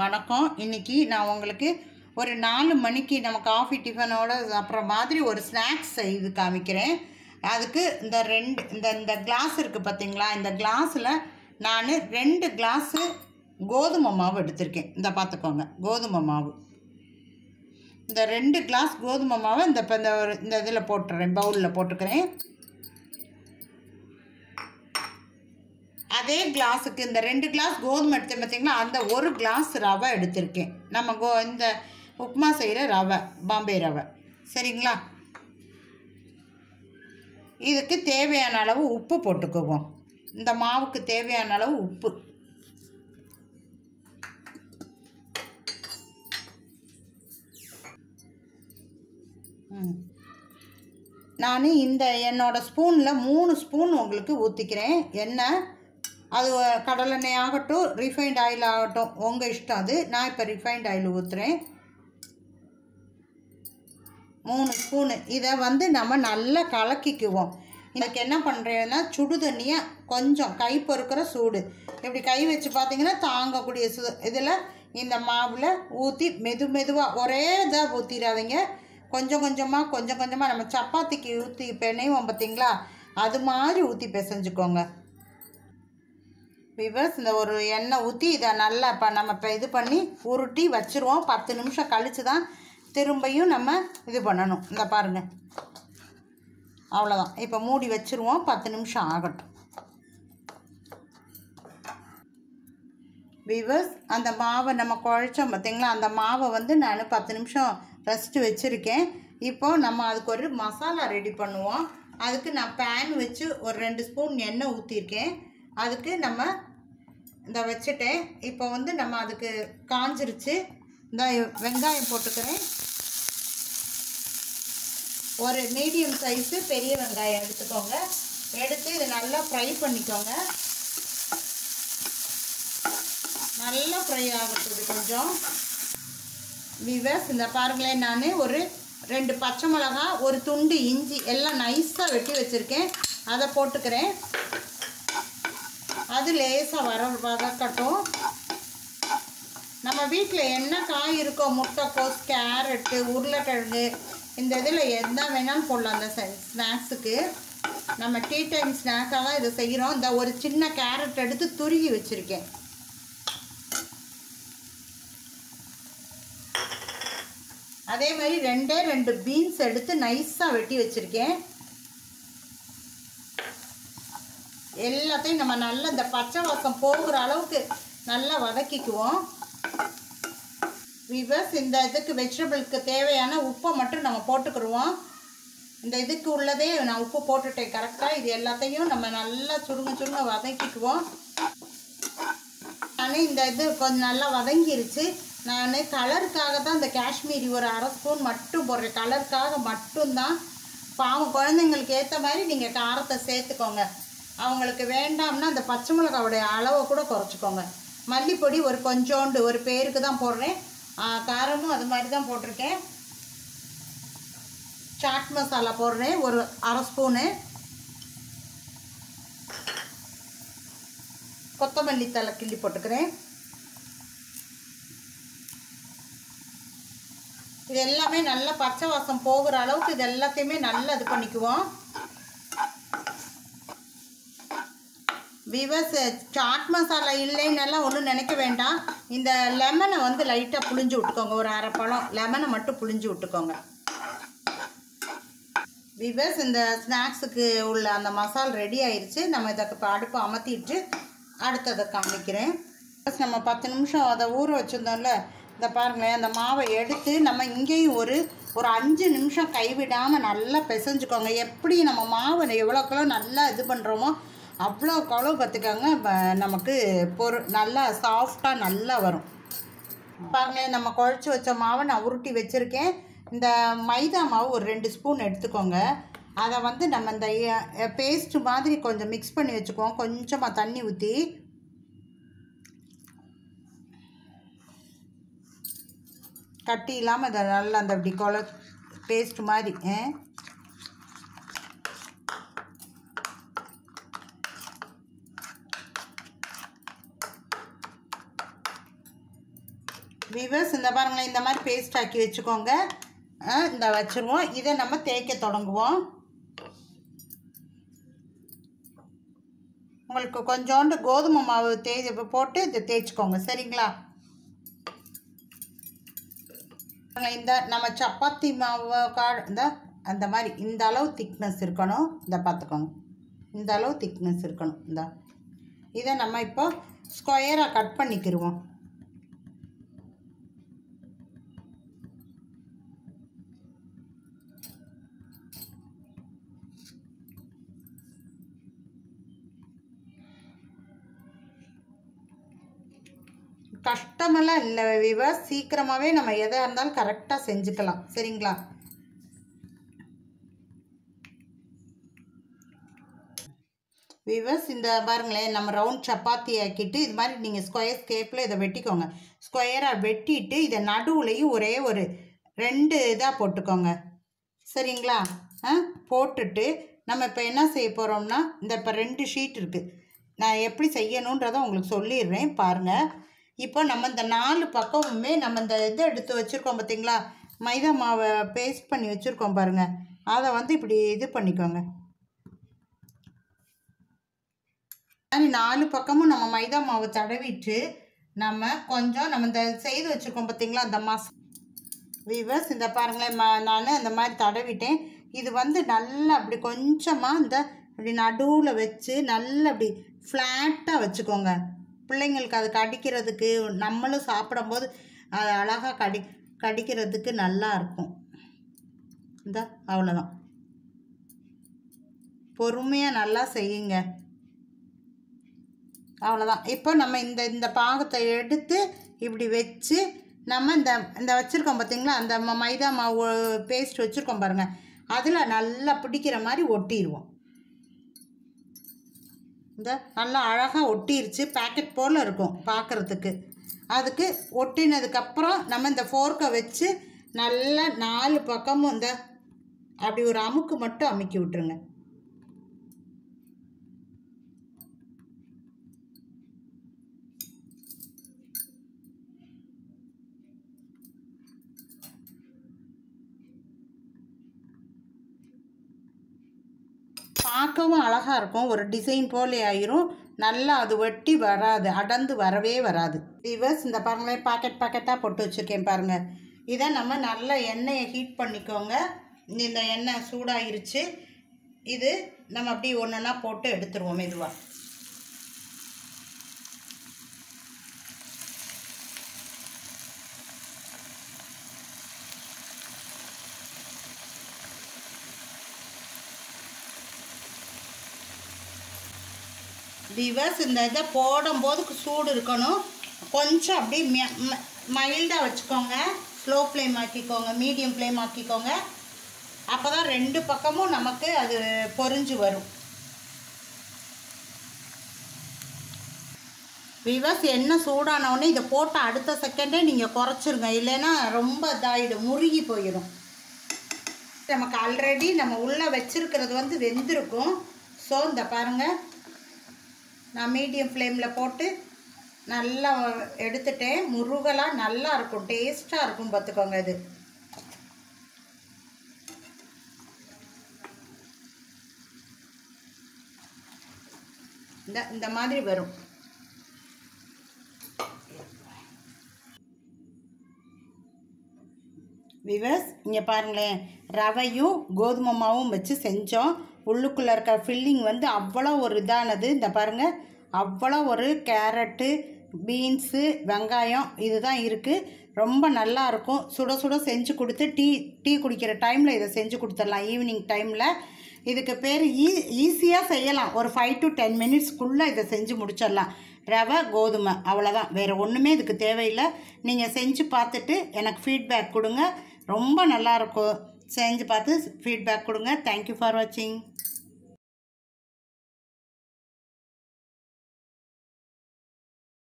வணக்கம் இன்னைக்கு நான் உங்களுக்கு ஒரு நாலு மணிக்கு நம்ம காஃபி டிஃபனோட அப்புறம் மாதிரி ஒரு ஸ்நாக்ஸ் செய்து காமிக்கிறேன் அதுக்கு இந்த ரெண்டு இந்த இந்த கிளாஸ் இருக்குது பார்த்தீங்களா இந்த கிளாஸில் நான் ரெண்டு கிளாஸு கோதுமை மாவு எடுத்திருக்கேன் இந்த பார்த்துக்கோங்க கோதுமை மாவு இந்த ரெண்டு கிளாஸ் கோதுமை மாவை இந்த இப்போ இந்த ஒரு இந்த இதில் போட்டுறேன் பவுலில் போட்டுக்கிறேன் அதே கிளாஸுக்கு இந்த ரெண்டு கிளாஸ் கோதுமை எடுத்தேன் பார்த்தீங்களா அந்த ஒரு கிளாஸ் ரவை எடுத்திருக்கேன் நம்ம கோ இந்த உப்புமா செய்கிற ரவை பாம்பே ரவை சரிங்களா இதுக்கு தேவையான அளவு உப்பு போட்டுக்குவோம் இந்த மாவுக்கு தேவையான அளவு உப்பு ம் நான் இந்த என்னோடய ஸ்பூனில் மூணு ஸ்பூன் உங்களுக்கு ஊற்றிக்கிறேன் எண்ணெய் அது கடலெண்ணெய் ஆகட்டும் ரிஃபைண்ட் ஆயில் ஆகட்டும் உங்கள் இஷ்டம் அது நான் இப்போ ரிஃபைண்ட் ஆயில் ஊற்றுறேன் மூணு ஸ்பூனு இதை வந்து நம்ம நல்லா கலக்கிக்குவோம் இதுக்கு என்ன பண்ணுறேன்னா சுடு தண்ணியை கொஞ்சம் கை பொறுக்கிற சூடு இப்படி கை வச்சு பார்த்தீங்கன்னா தாங்கக்கூடிய சு இதில் இந்த மாவில் ஊற்றி மெது மெதுவாக ஒரே இதாக ஊற்றிடாதீங்க கொஞ்சம் கொஞ்சமாக கொஞ்சம் கொஞ்சமாக நம்ம சப்பாத்திக்கு ஊற்றி பிணைவோம் பார்த்தீங்களா அது மாதிரி ஊற்றி பிசைஞ்சுக்கோங்க விவர்ஸ் இந்த ஒரு எண்ணெய் ஊற்றி இதை நல்லா இப்போ நம்ம இப்போ இது பண்ணி உருட்டி வச்சுருவோம் பத்து நிமிஷம் கழித்து தான் திரும்பியும் நம்ம இது பண்ணணும் இந்த பாருங்கள் அவ்வளோதான் இப்போ மூடி வச்சுருவோம் பத்து நிமிஷம் ஆகட்டும் விவர்ஸ் அந்த மாவை நம்ம குழைச்சோம் பார்த்தீங்களா அந்த மாவை வந்து நான் பத்து நிமிஷம் ரெஸ்ட்டு வச்சுருக்கேன் இப்போது நம்ம அதுக்கு ஒரு மசாலா ரெடி பண்ணுவோம் அதுக்கு நான் பேன் வச்சு ஒரு ரெண்டு ஸ்பூன் எண்ணெய் ஊற்றிருக்கேன் அதுக்கு நம்ம இந்த வச்சுட்டேன் இப்போ வந்து நம்ம அதுக்கு காஞ்சிருச்சு இந்த வெங்காயம் போட்டுக்கிறேன் ஒரு மீடியம் சைஸு பெரிய வெங்காயம் எடுத்துக்கோங்க எடுத்து இதை நல்லா ஃப்ரை பண்ணிக்கோங்க நல்லா ஃப்ரை ஆகட்டும் கொஞ்சம் விவஸ் இந்த பாருங்களேன் நான் ஒரு ரெண்டு பச்சை மிளகா ஒரு துண்டு இஞ்சி எல்லாம் நைஸாக வெட்டி வச்சுருக்கேன் அதை போட்டுக்கிறேன் அது லேசாக வர வதக்கட்டும் நம்ம வீட்டில் என்ன காய் இருக்கோ முட்டைக்கோஸ் கேரட்டு உருளைக்கிழங்கு இந்த இதில் எந்த வேணாலும் போடலாம் அந்த ஸ்நாக்ஸுக்கு நம்ம டீ டைம் ஸ்நாக்காக தான் இதை செய்கிறோம் இந்த ஒரு சின்ன கேரட் எடுத்து துருகி வச்சுருக்கேன் அதே மாதிரி ரெண்டே ரெண்டு பீன்ஸ் எடுத்து நைஸாக வெட்டி வச்சுருக்கேன் எல்லாத்தையும் நம்ம நல்லா இந்த பச்சை வாசம் போகிற அளவுக்கு நல்லா வதக்கிக்குவோம் விவர்ஸ் இந்த இதுக்கு வெஜிடபிளுக்கு தேவையான உப்பை மட்டும் நம்ம போட்டுக்கிடுவோம் இந்த இதுக்கு உள்ளதே நான் உப்பு போட்டுட்டேன் கரெக்டாக இது எல்லாத்தையும் நம்ம நல்லா சுருங்க சுருங்க வதக்கிக்குவோம் நான் இந்த இது கொஞ்சம் நல்லா வதங்கிருச்சு நான் கலருக்காக தான் இந்த காஷ்மீரி ஒரு அரை ஸ்பூன் மட்டும் போடுறேன் கலருக்காக மட்டும்தான் பாவம் குழந்தைங்களுக்கு ஏற்ற மாதிரி நீங்கள் காரத்தை சேர்த்துக்கோங்க அவங்களுக்கு வேண்டாம்னா அந்த பச்சை மிளகாவுடைய அளவை கூட குறைச்சிக்கோங்க மல்லிப்பொடி ஒரு கொஞ்சோண்டு ஒரு பேருக்கு தான் போடுறேன் காரமும் அது மாதிரி தான் போட்டிருக்கேன் சாட் மசாலா போடுறேன் ஒரு அரை ஸ்பூனு கொத்தமல்லி தலை கிள்ளி போட்டுக்கிறேன் இது எல்லாமே நல்லா பச்சை வாசம் போகிற அளவுக்கு இது எல்லாத்தையுமே நல்லா இது பண்ணிக்குவோம் விவஸ் சாட் மசாலா இல்லைன்னெல்லாம் ஒன்றும் நினைக்க வேண்டாம் இந்த லெமனை வந்து லைட்டாக புளிஞ்சு விட்டுக்கோங்க ஒரு அரை பழம் லெமனை மட்டும் புளிஞ்சு விட்டுக்கோங்க விவஸ் இந்த ஸ்நாக்ஸுக்கு உள்ள அந்த மசால் ரெடி ஆயிடுச்சு நம்ம இதை இப்போ அடுப்பு அமர்த்திட்டு அடுத்ததை காமிக்கிறேன் நம்ம பத்து நிமிஷம் அதை ஊற வச்சுருந்தோம்ல இந்த பாருங்களேன் அந்த மாவை எடுத்து நம்ம இங்கேயும் ஒரு ஒரு அஞ்சு நிமிஷம் கைவிடாமல் நல்லா பிசைஞ்சுக்கோங்க எப்படி நம்ம மாவை எவ்வளோக்கெவ்வளோ நல்லா இது பண்ணுறோமோ அவ்வளோக்கு அவ்வளோ பார்த்துக்கோங்க நமக்கு பொரு நல்லா சாஃப்டாக நல்லா வரும் பாருங்களேன் நம்ம குழச்சி வச்ச மாவை நான் உருட்டி வச்சுருக்கேன் இந்த மைதா மாவு ஒரு ரெண்டு ஸ்பூன் எடுத்துக்கோங்க அதை வந்து நம்ம இந்த பேஸ்ட்டு மாதிரி கொஞ்சம் மிக்ஸ் பண்ணி வச்சுக்குவோம் கொஞ்சமாக தண்ணி ஊற்றி கட்டி இல்லாமல் இதை நல்லா அந்த இப்படி கொல பேஸ்ட் மாதிரி விவர்ஸ் இந்த பாருங்களேன் இந்த மாதிரி பேஸ்ட் ஆக்கி வச்சுக்கோங்க ஆ, இந்த வச்சுருவோம் இதை நம்ம தேய்க்க தொடங்குவோம் உங்களுக்கு கொஞ்சோண்டு கோதுமை மாவு தேய் போட்டு இதை தேய்ச்சிக்கோங்க சரிங்களா இந்த நம்ம சப்பாத்தி மாவு கா இந்த அந்த மாதிரி இந்த அளவு திக்னஸ் இருக்கணும் இந்த பார்த்துக்கோங்க இந்த அளவு திக்னஸ் இருக்கணும் இந்த இதை நம்ம இப்போ ஸ்கொயராக கட் பண்ணிக்கிருவோம் கஷ்டமெல்லாம் இல்லை விவா சீக்கிரமாகவே நம்ம எதாக இருந்தாலும் கரெக்டாக செஞ்சுக்கலாம் சரிங்களா விவர்ஸ் இந்த பாருங்களேன் நம்ம ரவுண்ட் சப்பாத்தி ஆக்கிட்டு இது மாதிரி நீங்கள் ஸ்கொயர் ஸ்கேப்பில் இதை வெட்டிக்கோங்க ஸ்கொயராக வெட்டிட்டு இதை நடுவுலையும் ஒரே ஒரு ரெண்டு இதாக போட்டுக்கோங்க சரிங்களா ஆ போட்டுட்டு நம்ம இப்போ என்ன செய்ய போகிறோம்னா இந்த இப்போ ரெண்டு ஷீட் இருக்குது நான் எப்படி செய்யணுன்றதை உங்களுக்கு சொல்லிடுறேன் பாருங்கள் இப்போ நம்ம இந்த நாலு பக்கமுமே நம்ம இந்த இதை எடுத்து வச்சுருக்கோம் பார்த்தீங்களா மைதா மாவை பேஸ்ட் பண்ணி வச்சுருக்கோம் பாருங்கள் அதை வந்து இப்படி இது பண்ணிக்கோங்க மாதிரி நாலு பக்கமும் நம்ம மைதா மாவு தடவிட்டு நம்ம கொஞ்சம் நம்ம இந்த செய்து வச்சுருக்கோம் பார்த்தீங்களா அந்த மஸ் வீவர்ஸ் இந்த பாருங்களேன் ம நான் அந்த மாதிரி தடவிட்டேன் இது வந்து நல்லா அப்படி கொஞ்சமாக இந்த அப்படி நடுவில் வச்சு நல்லா அப்படி ஃப்ளாட்டாக வச்சுக்கோங்க பிள்ளைங்களுக்கு அது கடிக்கிறதுக்கு நம்மளும் சாப்பிடும்போது அது அழகாக கடி கடிக்கிறதுக்கு நல்லா இருக்கும் இந்த அவ்வளோதான் பொறுமையாக நல்லா செய்யுங்க அவ்வளோதான் இப்போ நம்ம இந்த இந்த பாகத்தை எடுத்து இப்படி வச்சு நம்ம இந்த இந்த வச்சுருக்கோம் பார்த்தீங்களா அந்த ம- மைதா மாவு பேஸ்ட் வச்சுருக்கோம் பாருங்கள் அதில் நல்லா பிடிக்கிற மாதிரி ஒட்டிடுவோம் இந்த நல்லா அழகாக ஒட்டிருச்சு பேக்கெட் போல் இருக்கும் பார்க்குறதுக்கு அதுக்கு ஒட்டினதுக்கப்புறம் நம்ம இந்த ஃபோர்க்கை வச்சு நல்லா நாலு பக்கமும் இந்த அப்படி ஒரு அமுக்கு மட்டும் அமுக்கி விட்டுருங்க பார்க்கவும் அழகாக இருக்கும் ஒரு டிசைன் போலே ஆயிரும் நல்லா அது வெட்டி வராது அடர்ந்து வரவே வராது ரிவர்ஸ் இந்த பாருங்களேன் பாக்கெட் பாக்கெட்டாக போட்டு வச்சுருக்கேன் பாருங்கள் இதை நம்ம நல்லா எண்ணெயை ஹீட் பண்ணிக்கோங்க இந்த எண்ணெய் சூடாயிருச்சு இது நம்ம அப்படியே ஒன்றுனா போட்டு எடுத்துருவோம் மெதுவாக விவர்ஸ் இந்த இதை போடும்போது சூடு இருக்கணும் கொஞ்சம் அப்படியே மைல்டாக வச்சுக்கோங்க ஸ்லோ ஃப்ளேம் ஆக்கிக்கோங்க மீடியம் ஃப்ளேம் ஆக்கிக்கோங்க அப்போ தான் ரெண்டு பக்கமும் நமக்கு அது பொரிஞ்சு வரும் விவர்ஸ் எண்ணெய் சூடானவுடனே இதை போட்ட அடுத்த செகண்டே நீங்கள் குறைச்சிருங்க இல்லைன்னா ரொம்ப இதாகிடும் முருகி போயிடும் நமக்கு ஆல்ரெடி நம்ம உள்ளே வச்சிருக்கிறது வந்து வெந்திருக்கும் ஸோ இந்த பாருங்கள் நான் மீடியம் ஃப்ளேமில் போட்டு நல்லா எடுத்துட்டேன் முருகலாக நல்லா இருக்கும் டேஸ்ட்டாக இருக்கும் பார்த்துக்கோங்க இது இந்த இந்த மாதிரி வரும் விவர்ஸ் இங்கே பாருங்களேன் ரவையும் கோதுமை மாவும் வச்சு செஞ்சோம் உள்ளுக்குள்ளே இருக்க ஃபில்லிங் வந்து அவ்வளோ ஒரு இதானது இந்த பாருங்கள் அவ்வளோ ஒரு கேரட்டு பீன்ஸு வெங்காயம் இதுதான் இருக்குது ரொம்ப நல்லா இருக்கும் சுட சுட செஞ்சு கொடுத்து டீ டீ குடிக்கிற டைமில் இதை செஞ்சு கொடுத்துடலாம் ஈவினிங் டைமில் இதுக்கு பேர் ஈ ஈஸியாக செய்யலாம் ஒரு ஃபைவ் டு டென் மினிட்ஸ்க்குள்ளே இதை செஞ்சு முடிச்சிடலாம் ரவை கோதுமை அவ்வளோதான் வேறு ஒன்றுமே இதுக்கு தேவையில்லை நீங்கள் செஞ்சு பார்த்துட்டு எனக்கு ஃபீட்பேக் கொடுங்க ரொம்ப நல்லாயிருக்கும் செஞ்சு பார்த்து ஃபீட்பேக் கொடுங்க தேங்க்யூ ஃபார் வாட்சிங்